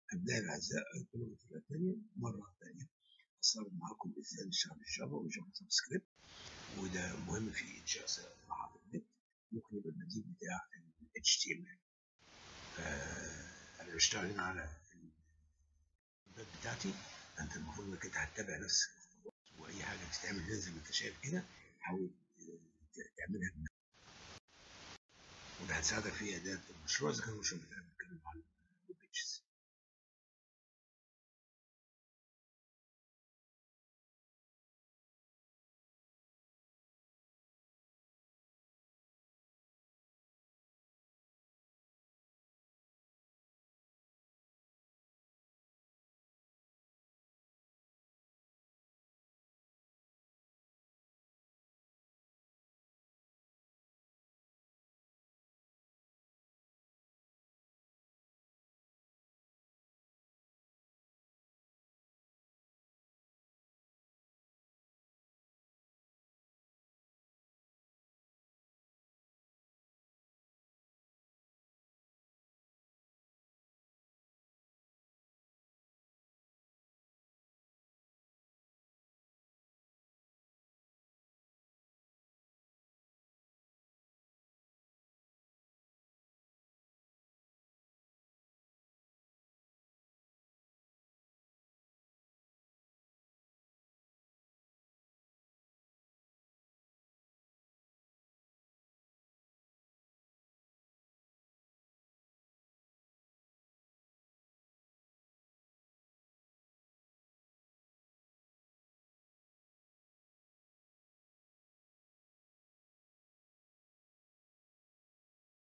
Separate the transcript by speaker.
Speaker 1: أبناء الأعزاء طلبة الثانية مرة ثانية أصرت معاكم إزاي نشتغل الجافا وجافا سبسكريبت وده مهم في إنشاء صفحات النت ممكن يبقى البديل بتاع ال HTML أنا بشتغل هنا على الباب بتاعتي أنت المفروض إنك أنت هتتابع نفس الخطوات وأي حاجة تتعمل زي ما أنت شايف كده حاول تعملها بنفسك وده هتساعدك في أداء المشروع إذا كان المشروع بتاعك بيتكلم عن